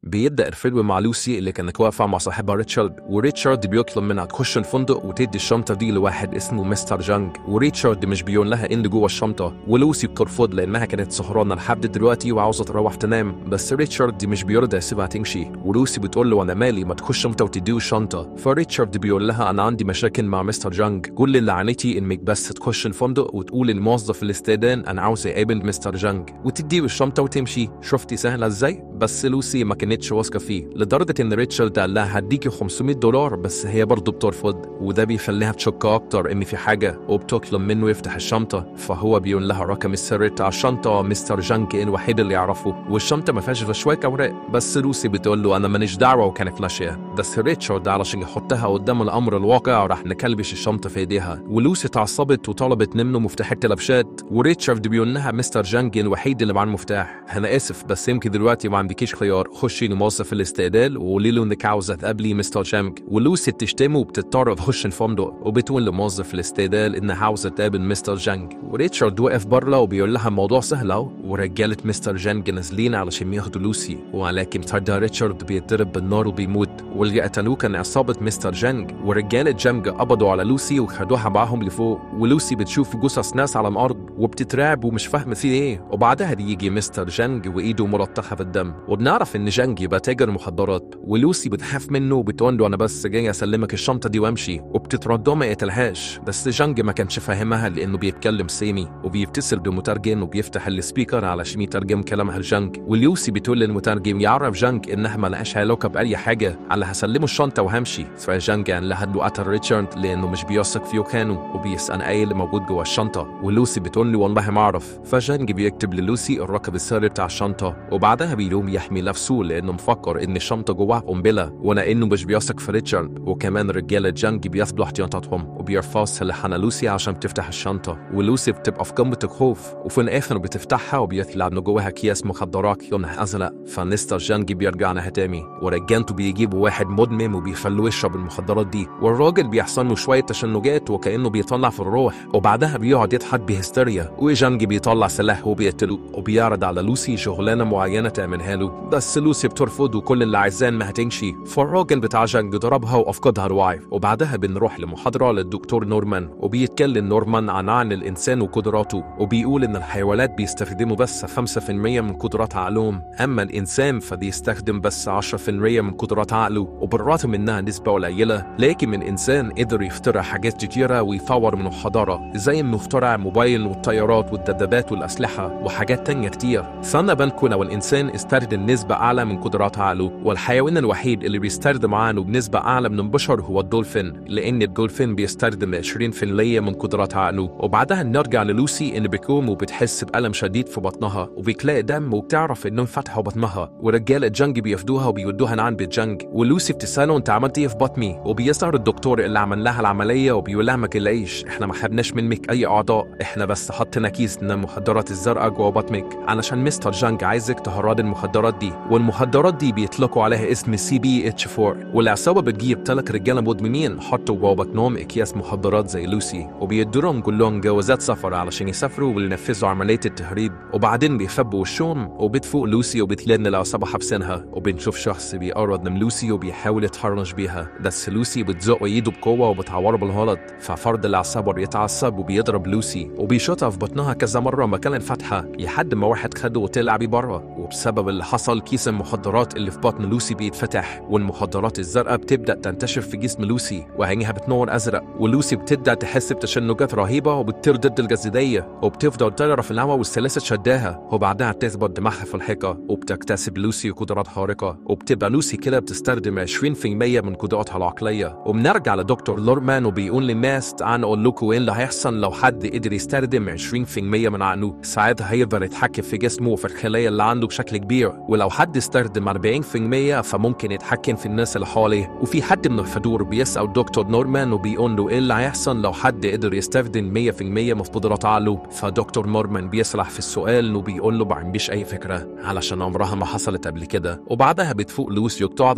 بيبدأ الفيلم مع لوسي اللي كانت واقفة مع صاحبها ريتشارد وريتشارد بيطلب منها تخش الفندق وتدي الشنطة دي لواحد اسمه مستر جانج وريتشارد مش بيقول لها إيه اللي جوه الشنطة ولوسي بترفض لأنها كانت سهرانة لحد دلوقتي وعاوزة تروح تنام بس ريتشارد مش بيرضى يسيبها تمشي ولوسي بتقول له أنا مالي ما تخش أنت وتديه الشنطة فريتشارد بيقول لها أنا عندي مشاكل مع مستر جانج كل اللي عانيتي إنك بس تخش الفندق وتقول للموظف الاستئذان أنا عاوز أقابل مستر جانج وتديه الشنطة وتمشي شفتي سهلة إزاي بس لوسي ما كانتش واثقة فيه لدرجة إن ريتشارد قال لها هديكي 500 دولار بس هي برضه بترفض وده بيخليها تشك أكتر إن في حاجة وبتطلب منه يفتح الشنطة فهو بيقول لها رقم السر بتاع الشنطة مستر جانج الوحيد اللي يعرفه والشنطة ما فيهاش غير شوية أوراق بس لوسي بتقول له أنا ماليش دعوة وكانت فلاشية بس ريتشارد علشان يحطها قدام الأمر الواقع راح نكلبش الشنطة في إيديها ولوسي اتعصبت وطلبت منه مفتاح التلبشات وريتشارد بيقول لها مستر جانج الوحيد اللي معاه المفتاح أنا آسف بس يمكن دلوقتي ما عندكيش خيار خشي لموظف الاستقبال وقولي له انك عاوزه تقابلي مستر جانج ولوسي بتشتمه وبتضطر تخش الفندق وبتقول لموظف الاستقبال انها عاوزه تقابل مستر جانج وريتشارد وقف بره وبيقول لها الموضوع سهل اهو ورجاله مستر جانج نازلين علشان ياخدوا لوسي ولكن تردا ريتشارد بيتضرب بالنار وبيموت واللي قتلوه كان عصابه مستر جانج ورجاله جانج قبضوا على لوسي وخدوها معاهم لفوق ولوسي بتشوف جثث ناس على الارض وبتترعب ومش فاهمه في ايه وبعدها بيجي مستر جانج وايده ملطخه بالدم وبنعرف ان جانج يبقى تاجر مخدرات ولوسي بتخاف منه وبتقول له انا بس جاي اسلمك الشنطه دي وامشي وبتتردى ما يقتلهاش بس جانج ما كانش فاهمها لانه بيتكلم سامي وبيتصل بمترجم وبيفتح السبيكر علشان يترجم كلامها لجانج ولوسي بتقول للمترجم يعرف جانج انها ما لهاش علاقه باي حاجه على هسلمه الشنطه وهمشي فجانج قال لها انه قتل ريتشارد لانه مش بيثق في يوكانو وبيسال ايه اللي موجود جوه الشنطه ولوسي بتقول له والله ما اعرف فجانج بيكتب للوسي الرقم السري بتاع الشنطه وبعدها بيقوم يحمي نفسه لانه مفكر ان الشنطه جواها قنبله ولانه مش بيثق في ريتشارد وكمان رجاله جانج بياخدوا احتياطاتهم وبيرفعوا سلاح على لوسي عشان تفتح الشنطه ولوسي بتبقى في قمه الخوف وفي الاخر بتفتحها وبيطلع انه جواها اكياس مخدرات لونها ازرق فمستر جانج بيرجع لها تاني ورجالته بيجيبوا واحد مدمن وبيخلوه يشرب المخدرات دي والراجل بيحصل له شويه تشنجات وكانه بيطلع في الروح وبعدها بيقعد يضحك بهستيريا وجانج بيطلع سلاح وبيقتله وبيعرض على لوسي شغلانه معينه تعملها له بس لوسي بترفض وكل اللي عايزاه انها تمشي فالراجل بتاع جانج ضربها وافقدها الوعي وبعدها بنروح لمحاضره للدكتور نورمان وبيتكلم نورمان عن عن الانسان وقدراته وبيقول ان الحيوانات بيستخدموا بس 5% من قدرات عقلهم اما الانسان فبيستخدم بس 10% من قدرات عقله وبالرغم انها نسبه قليله لكن من انسان قدر يخترع حاجات كتيره ويطور من الحضاره زي انه اخترع موبايل والطيارات والدبابات والاسلحه وحاجات تانية كتير فانا بالكم لو الانسان استخدم نسبه اعلى من قدرات عقله والحيوان الوحيد اللي بيستخدم عقله بنسبه اعلى من البشر هو الدولفين لان الدولفين بيستخدم 20% من قدرات عقله وبعدها نرجع للوسي اللي بيقوم وبتحس بألم شديد في بطنها وبتلاقي دم وبتعرف انهم فتحوا بطنها ورجاله جانج بياخدوها وبيودوها لعند بيت جانج ولوسي بتساله انت عملت ايه في بطني وبيظهر الدكتور اللي عمل لها العمليه وبيقول لها ما تقلقيش احنا ما خدناش منك اي اعضاء احنا بس حطينا كيس من المخدرات الزرقاء جوه بطنك علشان مستر جانج عايزك تهرد المخدرات دي والمخدرات دي بيطلقوا عليها اسم سي بي اتش 4 والعصابه بتجيب ثلاث رجاله مدمنين حطوا جوه بطنهم اكياس مخدرات زي لوسي وبيدوا كلهم جوازات سفر علشان يسافروا وينفذوا عمليه التهريب وبعدين بيخبوا وشهم وبتفوق لوسي وبتلاقي ان العصابه حابسينها وبنشوف شخص بيقرب من لوسي وبيحاول يتحرش بيها بس لوسي بتزق ايده بقوه وبتعوره بالغلط ففرد العصابه بيتعصب وبيضرب لوسي وبيشوطها في بطنها كذا مره مكان الفتحه لحد ما واحد خده وطلع بيه بره وبسبب اللي حصل كيس المخدرات اللي في بطن لوسي بيتفتح والمخدرات الزرقاء بتبدا تنتشر في جسم لوسي وعينيها بتنور ازرق ولوسي بتبدا تحس بتشنجات رهيبه وبتطير ضد الجاذبيه وبتفضل طايره في الهواء والسلاسل شداها وبعدها بتثبت دماغها في الحيطه وبتكتسب لوسي قدرات خارقه وبتبقى لوسي كده بتستخدم 20% من قدراتها العقليه وبنرجع لدكتور لورمان وبيقول للناس تعالوا اقول لكم ايه اللي هيحصل لو حد قدر يستخدم 20% من عقله ساعتها هيقدر يتحكم في جسمه وفي الخلايا اللي عنده بشكل كبير ولو حد استخدم 40% فممكن يتحكم في الناس اللي حواليه وفي حد من الحضور بيسال دكتور نورمان وبيقول له ايه اللي هيحصل لو حد قدر يستخدم 100% من قدرات عقله فدكتور نورمان بيسرح في السؤال وبيقول له ما عنديش اي فكره علشان عمرها ما حصلت قبل كده وبعدها بتفوق لوسي وبتقعد على كرسي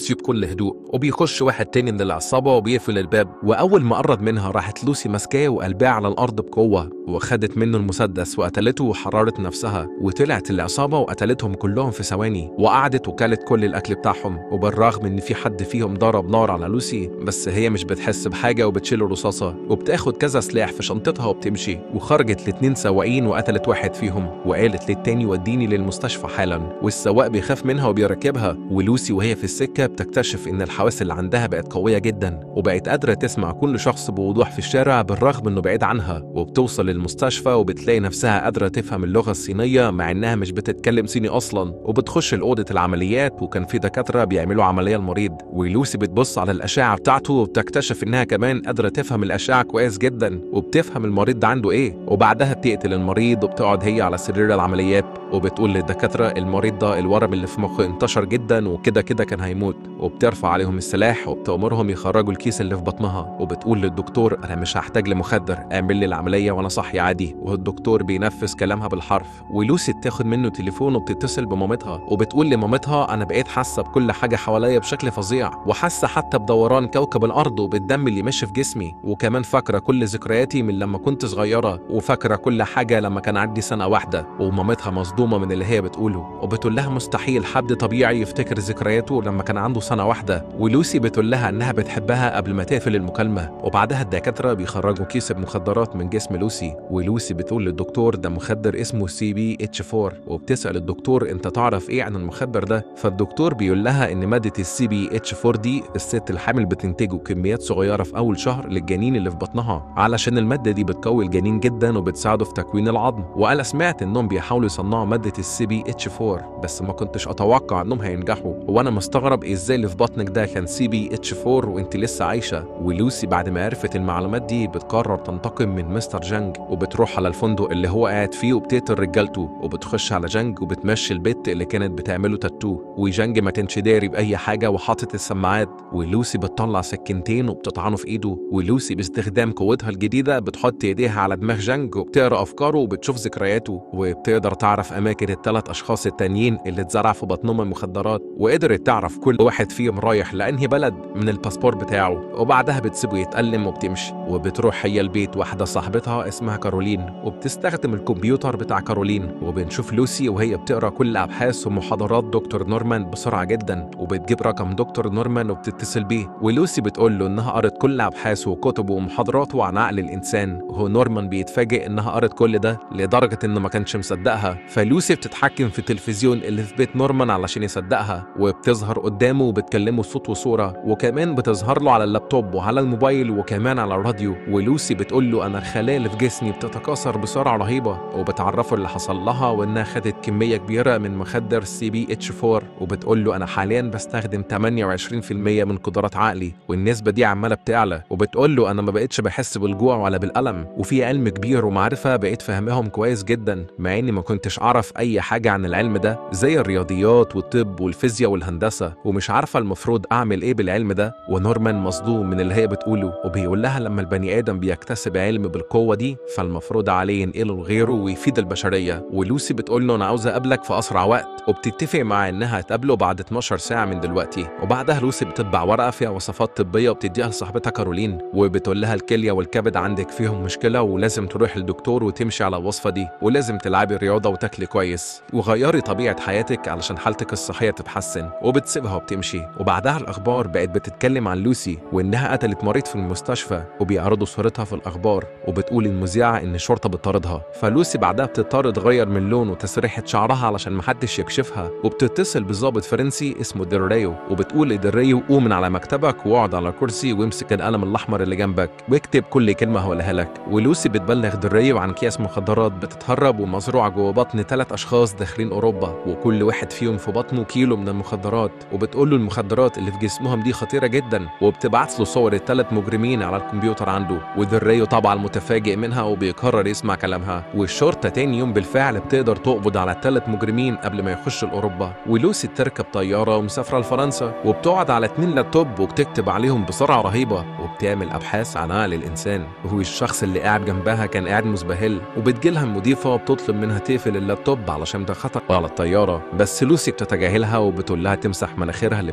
لوسي بكل هدوء وبيخش واحد تاني من العصابة وبيقفل الباب وأول ما قرب منها راحت لوسي ماسكاه وقلبها على الأرض بقوة وخدت منه المسدس وقتلته وحررت نفسها وطلعت العصابة وقتلتهم كلهم في ثواني وقعدت وكلت كل الأكل بتاعهم وبالرغم إن في حد فيهم ضرب نار على لوسي بس هي مش بتحس بحاجة وبتشيل الرصاصة وبتاخد كذا سلاح في شنطتها وبتمشي وخرجت الاتنين سواقين وقتلت واحد فيهم وقالت للتاني وديني للمستشفى حالا والسواق بيخاف منها وبيركبها ولوسي وهي في السكة بتكتشف إن الحواس اللي عندها بقت قوية جدا وبقت قادرة تسمع كل شخص بوضوح في الشارع بالرغم إنه بعيد عنها وبتوصل للمستشفى وبتلاقي نفسها قادرة تفهم اللغة الصينية مع إنها مش بتتكلم صيني أصلا وبتخش لأوضة العمليات وكان في دكاترة بيعملوا عملية المريض ولوسي بتبص على الأشعة بتاعته وبتكتشف إنها كمان قادرة تفهم الأشعة كويس جدا وبتفهم المريض ده عنده إيه وبعدها بتقتل المريض وبتقعد هي على سرير العمليات وبتقول للدكاترة المريض ده الورم اللي في مخه انتشر جدا وكده كده كان هيموت وبترفع عليهم السلاح وبتأمرهم يخرجوا الكيس اللي في بطنها وبتقول للدكتور أنا مش هحتاج لمخدر اعمل لي العملية وأنا صحي عادي والدكتور بينفذ كلامها بالحرف ولوسي بتاخد منه تليفون وبتتصل بمامتها وبتقول لمامتها أنا بقيت حاسة بكل حاجة حواليا بشكل فظيع وحاسة حتى بدوران كوكب الأرض وبالدم اللي ماشي في جسمي وكمان فاكرة كل ذكرياتي من لما كنت صغيرة وفاكرة كل حاجة لما كان عندي سنة واحدة ومامتها مصدومة من اللي هي بتقوله وبتقول لها مستحيل حد طبيعي يفتكر ذكرياته لما كان عنده سنة واحدة ولوسي بتقول لها إنها بتحبها قبل ما تقفل المكالمة وبعدها الدكاترة بيخرجوا كيس بمخدرات من جسم لوسي ولوسي بتقول للدكتور ده مخدر اسمه سي بي اتش 4 وبتسأل الدكتور أنت تعرف إيه عن المخدر ده فالدكتور بيقول لها إن مادة السي بي اتش 4 دي الست الحامل بتنتجه كميات صغيرة في أول شهر للجنين اللي في بطنها علشان المادة دي بتقوي الجنين جدا وبتساعده في تكوين العظم وأنا سمعت إنهم بيحاولوا يصنعوا مادة السي بي اتش 4 بس ما كنتش أتوقع إنهم هينجحوا وأنا مستغرب إزاي اللي في بطنك ده كان سي بي اتش 4 وأنت لسه عايشة ولوسي بعد ما عرفت المعلومات دي بتقرر تنتقم من مستر جانج وبتروح على الفندق اللي هو قاعد فيه وبتقتل رجالته وبتخش على جانج وبتمشي البت اللي كانت بتعمله تاتو وجانج ما كانش داري بأي حاجة وحاطط السماعات ولوسي بتطلع سكينتين وبتطعنه في إيده ولوسي باستخدام قوتها الجديدة بتحط إيديها على دماغ جانج وبتقرا أفكاره وبتشوف ذكرياته وبتقدر تعرف أماكن الثلاث أشخاص التانيين اللي اتزرع في بطنهم المخدرات وقدرت تعرف كل واحد فيهم رايح لأنهي بلد من الباسبور بتاعه وبعدها بتسيبه يتألم وبتمشي وبتروح هي البيت واحدة صاحبتها اسمها كارولين وبتستخدم الكمبيوتر بتاع كارولين وبنشوف لوسي وهي بتقرا كل أبحاث ومحاضرات دكتور نورمان بسرعة جدا وبتجيب رقم دكتور نورمان وبتتصل بيه ولوسي بتقول له إنها قرت كل أبحاثه وكتبه ومحاضراته عن عقل الإنسان وهو نورمان بيتفاجئ إنها قرت كل ده لدرجة إنه ما كانش مصدقها فلوسي بتتحكم في التلفزيون اللي في بيت نورمان علشان يصدقها وبتظهر قدامه وبتكلمه صوت وصورة وكمان بتظهر له على اللابتوب وعلى الموبايل وكمان على الراديو ولوسي بتقول له أنا الخلايا اللي في جسمي بتتكاثر بسرعة رهيبة وبتعرفه اللي حصل لها وإنها خدت كمية كبيرة من مخدر سي بي اتش 4 وبتقول له أنا حاليا بستخدم 28% من قدرات عقلي والنسبة دي عمالة بتعلى وبتقول له أنا ما بقتش بحس بالجوع ولا بالألم وفي علم كبير ومعرفة بقيت فاهمهم كويس جدا مع إني ما كنتش أعرف أي حاجة عن العلم ده زي الرياضيات والطب والفيزياء والهندسة ومش عارفة المفروض أعمل إيه بالعلم ده ونورمان مصدوم من اللي هي بتقوله وبيقول لها لما البني آدم بيكتسب علم بالقوة دي فالمفروض عليه ينقله لغيره ويفيد البشرية ولوسي بتقول له أنا عاوزة أقابلك في أسرع وقت وبتتفق معاه إنها تقابله بعد 12 ساعة من دلوقتي وبعدها لوسي بتطبع ورقة فيها وصفات طبية وبتديها لصاحبتها كارولين وبتقول لها الكلية والكبد عندك فيهم مشكلة ولازم تروح للدكتور وتمشي على الوصفة دي ولازم تلعبي رياضة وتاكلي كويس وغيري طبيعة حياتك علشان حالتك الصحية تتحسن وبتسيبها وبتمشي وبعدها الأخبار بقت بتتكلم عن لوسي وإنها قتلت مريض في المستشفى وبيعرضوا صورتها في الأخبار وبتقول المذيعة إن الشرطة بتطاردها فلوسي بعدها بتضطر تغير من لون وتسريحة شعرها علشان محدش يكشفها وبتتصل بضابط فرنسي اسمه ديريو وبتقول لديريو قوم من على مكتبك واقعد على كرسي وامسك القلم الأحمر اللي جنبك واكتب كل كلمة هقولها لك ولوسي بتبلغ ديريو عن أكياس مخدرات بتتهرب ومزروعة جوه بطن ثلاث أشخاص داخلين أوروبا وكل واحد فيهم في بطنه كيلو من المخدرات وبتقول له المخدرات اللي في جسمهم دي خطيرة جدا وبتبعت له صور الثلاث مجرمين على الكمبيوتر عنده ودريو طبعا متفاجئ منها وبيقرر يسمع كلامها والشرطة تاني يوم بالفعل بتقدر تقبض على الثلاث مجرمين قبل ما يخشوا لأوروبا ولوسي تركب طيارة ومسافرة لفرنسا وبتقعد على اتنين لابتوب وبتكتب عليهم بسرعة رهيبة وبتعمل أبحاث عن عقل الإنسان وهو الشخص اللي قاعد جنبها كان قاعد مزبهل وبتجيلها المضيفة وبتطلب منها تقفل اللابتوب علشان ده خطر على الطيارة بس لوسي بتتجاهلها وبتقول لها تمسح مناخيرها اللي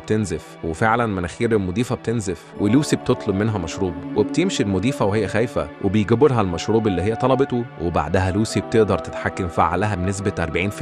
بتنزف وفعلا مناخير المضيفة بتنزف ولوسي بتطلب منها مشروب وبتمشي المضيفة وهي خايفة وبيجيبوا لها المشروب اللي هي طلبته وبعدها لوسي بتقدر تتحكم في عقلها بنسبة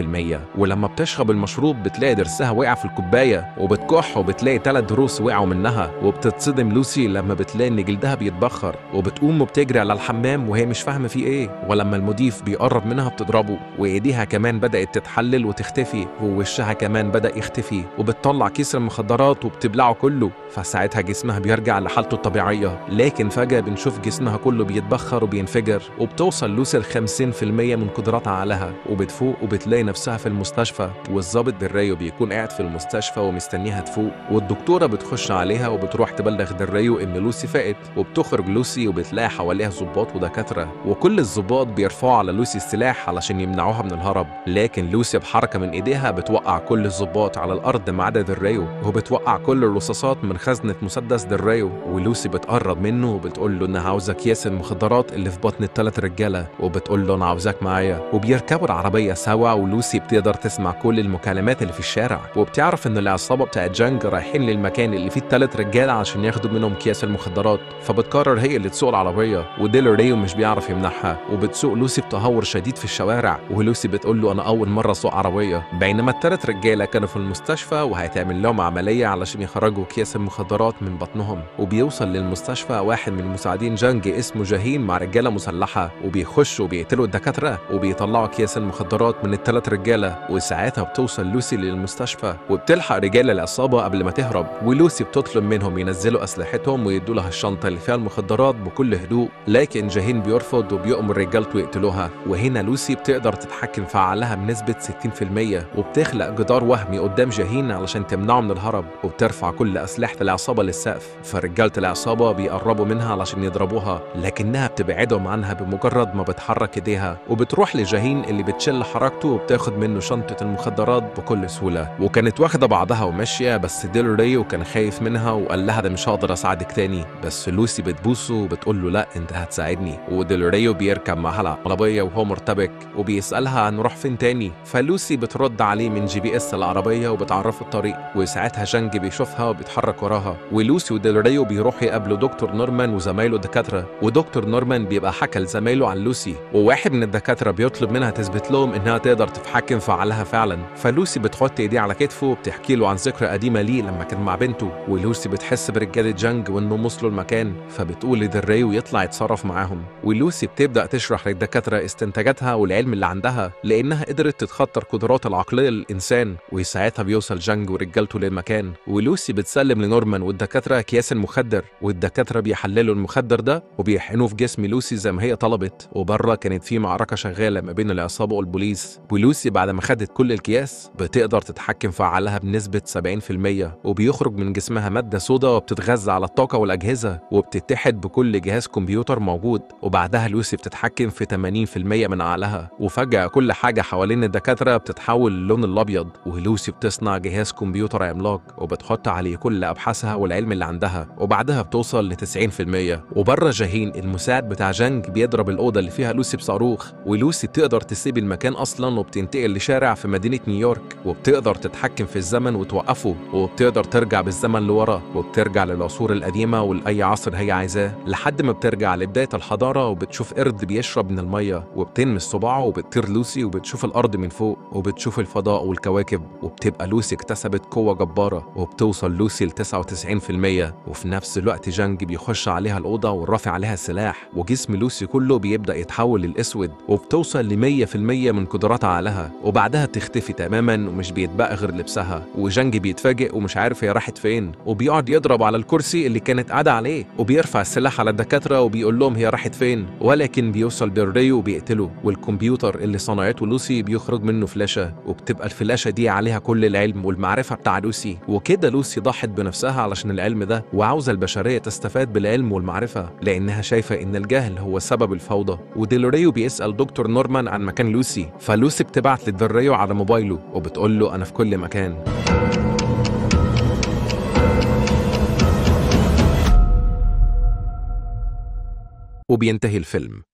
40% ولما بتشرب المشروب بتلاقي ضرسها وقع في الكوباية وبتكح وبتلاقي ثلاث ضروس وقعوا منها وبتتصدم لوسي لما بتلاقي ان جلدها بيتبخر وبتقوم وبتجري على الحمام وهي مش فاهمة فيه ايه ولما المضيف بيقرب منها بتضربه وايديها كمان بدأت تتحلل وتختفي ووشها كمان بدأ يختفي وبتطلع كيس المخدرات وبتبلعه كله فساعتها جسمها بيرجع لحالته الطبيعية لكن فجأة بنشوف جسمها كله بيتبخر وبينفجر وبتوصل لوسي ل 50% من قدرات عقلها وبتفوق وبتلاقي نفسها في المستشفى والظابط دريو بيكون قاعد في المستشفى ومستنيها تفوق والدكتورة بتخش عليها وبتروح تبلغ دريو إن لوسي فاقت وبتخرج لوسي وبتلاقي حواليها ضباط ودكاترة وكل الضباط بيرفعوا على لوسي السلاح علشان يمنعوها من الهرب لكن لوسي بحركة من إيديها بتوقع كل الضباط على الأرض ما عدا دريو وبتوقع كل الرصاصات من خزنة مسدس دريو ولوسي بتقرب منه وبتقول له إنها عاوزة أكياس المخدرات اللي في بطن الثلاث رجالة وبتقول له أنا عاوزاك معايا وبيركبوا العربية سوا ولوسي بتقدر تسمع كل المكالمات اللي في الشارع وبتعرف إن العصابة بتاعت جانج رايحين للمكان اللي فيه الثلاث رجالة عشان ياخدوا منهم أكياس المخدرات فبتقرر هي اللي تسوق العربية وديل ريو مش بيعرف يمنعها وبتسوق لوسي بتهور شديد في الشوارع ولوسي بتقول له أنا أول مرة أسوق عربية بينما الثلاث رجالة كانوا في المستشفى وهيتعمل لهم عملية علشان يخرجوا أكياس المخدرات من بطنهم وبيوصل للمستشفى واحد من مساعدين جانج اسمه جاهين مع رجالة مسلحة وبيخشوا وبيقتلوا الدكاترة وبيطلعوا أكياس المخدرات من الثلاث رجالة وساعتها بتوصل لوسي للمستشفى وبتلحق رجال العصابة قبل ما تهرب ولوسي بتطلب منهم ينزلوا أسلحتهم ويدوا لها الشنطة اللي فيها المخدرات بكل هدوء لكن جاهين بيرفض وبيأمر رجالته يقتلوها وهنا لوسي بتقدر تتحكم في عقلها بنسبة 60% وبتخلق جدار وهمي قدام جاهين علشان تمنعه من الهرب وبترفع كل أسلحة العصابة للسقف فرجالة العصابة بيقربوا منها علشان يضربوها لكنها بتبعدهم عنها بمجرد ما بتحرك ايديها وبتروح لجاهين اللي بتشل حركته وبتاخد منه شنطة المخدرات بكل سهولة وكانت واخدة بعضها وماشية بس ديل ريو كان خايف منها وقال لها ده مش هقدر اساعدك تاني بس لوسي بتبوسه وبتقول له لا انت هتساعدني وديل ريو بيركب معاها العربية وهو مرتبك وبيسألها هنروح فين تاني فلوسي بترد عليه من جي بي اس العربية وبتعرفه الطريق وساعتها جانج بيشوفها وبيتحرك وراها ولوسي وديل ريو بيروحوا يقابلوا دكتور نورمان وزمايله الدكاترة ودكتور نورمان بيبقى حكى لزمايله عن لوسي وواحد من الدكاترة بيطلب منها تثبت لهم انها تقدر تتحكم في عقلها فعلا فلوسي بتحط ايديه على كتفه وبتحكي له عن ذكرى قديمة ليه لما كان مع بنته ولوسي بتحس برجالة جانج وانهم وصلوا المكان فبتقول لديل ريو يطلع يتصرف معاهم ولوسي بتبدأ تشرح للدكاترة استنتاجاتها والعلم اللي عندها لانها قدرت تتخطر قدرات العقلية للإنسان وساعتها بيوصل جانج ورجالته للمكان ولوسي بتسلم لنورمان والدكاترة أكياس المخدر والدكاترة بيحللوا المخدر ده وبيحقنوه في جسم لوسي زي ما هي طلبت وبره كانت في معركة شغالة ما بين العصابة والبوليس ولوسي بعد ما خدت كل الأكياس بتقدر تتحكم في عقلها بنسبة 70% وبيخرج من جسمها مادة سودا وبتتغذى على الطاقة والأجهزة وبتتحد بكل جهاز كمبيوتر موجود وبعدها لوسي بتتحكم في 80% من عقلها وفجأة كل حاجة حوالين الدكاترة بتتحول للون الأبيض ولوسي بتصنع جهاز كمبيوتر عملاق وبتحط عليه كل أبحاثها والعلم اللي عندها وبعدها بتوصل ل 90% وبره جاهين المساعد بتاع جانج بيضرب الأوضة اللي فيها لوسي بصاروخ ولوسي بتقدر تسيب المكان أصلا وبتنتقل لشارع في مدينة نيويورك وبتقدر تتحكم في الزمن وتوقفه وبتقدر ترجع بالزمن لورا وبترجع للعصور القديمة ولأي عصر هي عايزاه لحد ما بترجع لبداية الحضارة وبتشوف قرد بيشرب من المية وبتلمس صباعه وبتطير لوسي وبتشوف الأرض من فوق وبتشوف الفضاء والكواكب وبتبقى لوسي اكتسبت قوة جبارة وبتوصل لوسي ل 99% وفي نفس الوقت جانج بيخش عليها الأوضة ورافع عليها السلاح وجسم لوسي كله بيبدأ يتحول للأسود وبتوصل ل 100% من قدرات عقلها وبعدها تختفي تماما ومش بيتبقى غير لبسها وجانج بيتفاجئ ومش عارف هي راحت فين وبيقعد يضرب على الكرسي اللي كانت قاعدة عليه وبيرفع السلاح على الدكاترة وبيقول لهم هي راحت فين ولكن بيوصل بالريو وبيقتله والكمبيوتر اللي صنعته لوسي بيخرج منه فلاشة وبتبقى الفلاشة دي عليها كل العلم والمعرفة بتاع لوسي وكده لوسي ضحت بنفسها علشان العلم ده وعاوزة البشرية تستفاد بالعلم والمعرفة لأنها شايفة إن الجهل هو سبب الفوضى وديلوريو بيسأل دكتور نورمان عن مكان لوسي فلوسي بتبعت لديلوريو على موبايله وبتقول له أنا في كل مكان وبينتهي الفيلم